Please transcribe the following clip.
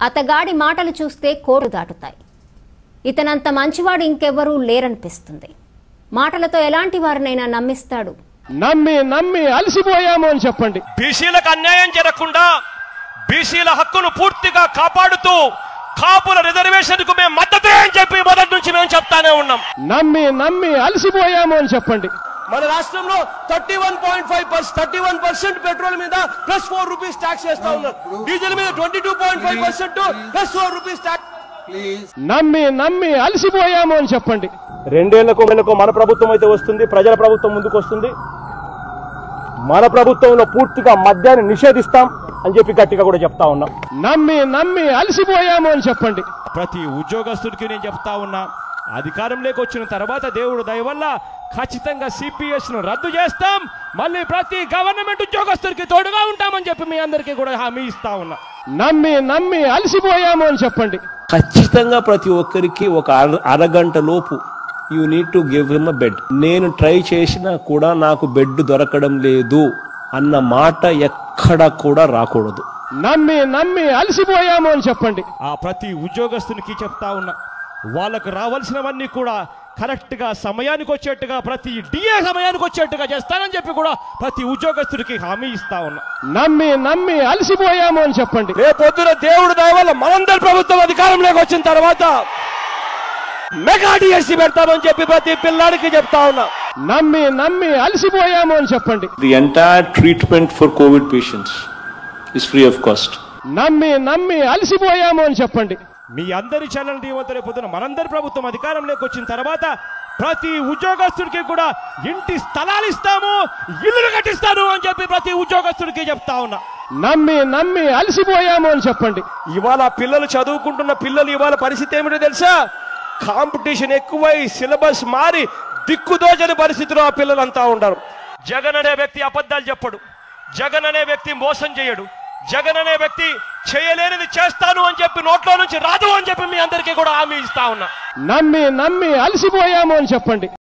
అతగాడి మాటలు చూస్తే కోరు దాటుతాయి ఇతనంత మంచివాడు ఇంకెవ్వరూ లేరనిపిస్తుంది మాటలతో ఎలాంటి వారినైనా నమ్మిస్తాడు నమ్మి నమ్మి అలసిపోయాము అని చెప్పండి బీసీలకు అన్యాయం జరగకుండా బీసీల హక్కును పూర్తిగా కాపాడుతూ కాపుల రిజర్వేషన్ కు మేము మద్దతే అని చెప్పి మొదటి నుంచి మేము చెప్తానే ఉన్నాం నమ్మి నమ్మి అలసిపోయాము అని చెప్పండి మన రాష్ట్రంలో thirty one point five percent thirty one percent petrol మీద ప్లస్ ఫోర్ రూపీస్ ట్యాక్స్ చేస్తా ఉన్నారు డీజిల్ మీద twenty two point five percent plus four rupees tax నమ్మి నమ్మి అలసిపోయాము అని చెప్పండి రెండేళ్లకు నెలకు మన ప్రభుత్వం అయితే వస్తుంది ప్రజల ప్రభుత్వం ముందుకు వస్తుంది మన ప్రభుత్వంలో పూర్తిగా మద్యాన్ని నిషేధిస్తాం అని చెప్పి గట్టిగా కూడా చెప్తా ఉన్నాం నమ్మి నమ్మి అలసిపోయాము అని చెప్పండి ప్రతి ఉద్యోగస్తుడికి నేను చెప్తా ఉన్నా అధికారంలోకి వచ్చిన తర్వాత దేవుడు దయ వల్ల ఖచ్చితంగా సిపిఎస్ ను రద్దు చేస్తాం మళ్ళీ ప్రతి గవర్నమెంట్ ఉద్యోగస్తుడికి తోడుగా ఉంటామని చెప్పి మీ అందరికీ కూడా హామీ ఇస్తా ఉన్నా నమ్మి నమ్మి అలసిపోయాము అని చెప్పండి ఖచ్చితంగా ప్రతి ఒక్కరికి ఒక అర అరగంట లోపు you need to give him a bed నేను ట్రై చేసినా కూడా నాకు బెడ్ దొరకడం లేదు అన్న మాట ఎక్కడ కూడా రాకూడదు నమ్మి నమ్మి అలసిపోయాము అని చెప్పండి ఆ ప్రతి ఉద్యోగస్తునికి చెప్తా ఉన్నా వాళ్ళకు రావాల్సినవన్నీ కూడా కరెక్ట్ గా సమయానికి వచ్చేట్టుగా ప్రతి డిఏ సమయానికి వచ్చేట్టుగా చేస్తానని చెప్పి కూడా ప్రతి ఉద్యోగస్తుడికి హామీ ఇస్తా ఉన్నా నమ్మి నమ్మి అలసిపోయాము అని చెప్పండి రేపొద్దున దేవుడు దయ వల్ల మనందరి ప్రభుత్వం అధికారంలోకి వచ్చిన తర్వాత మెగా డిఎస్సి పెడతామని చెప్పి ప్రతి పిల్లాడికి చెప్తా ఉన్నా నమ్మి నమ్మి అలసిపోయాము అని చెప్పండి The entire treatment for COVID patients is free of cost. నమ్మి నమ్మి అలసిపోయాము అని చెప్పండి మీ అందరి ఛానల్ దీవంత రేపొద్దున మనందరి ప్రభుత్వం అధికారంలోకి వచ్చిన తర్వాత ప్రతి ఉద్యోగస్తుడికి కూడా ఇంటి స్థలాలు ఇస్తాము ఇల్లులు కట్టిస్తాను అని చెప్పి ప్రతి ఉద్యోగస్తుడికి చెప్తా ఉన్నా నమ్మి నమ్మి అలసిపోయాము అని చెప్పండి ఇవాళ పిల్లలు చదువుకుంటున్న పిల్లలు ఇవాళ పరిస్థితి ఏమిటో తెలుసా కాంపిటీషన్ ఎక్కువై సిలబస్ మారి దిక్కుదోచని పరిస్థితిలో ఆ పిల్లలంతా ఉండరు జగన్ అనే వ్యక్తి అబద్ధాలు చెప్పడు జగన్ అనే వ్యక్తి మోసం చేయడు జగన్ అనే వ్యక్తి చేయలేనిది చేస్తాను అని చెప్పి నోట్లో నుంచి రాదు అని చెప్పి మీ అందరికీ కూడా హామీ ఇస్తా ఉన్నా నమ్మి నమ్మి అలసిపోయాము అని చెప్పండి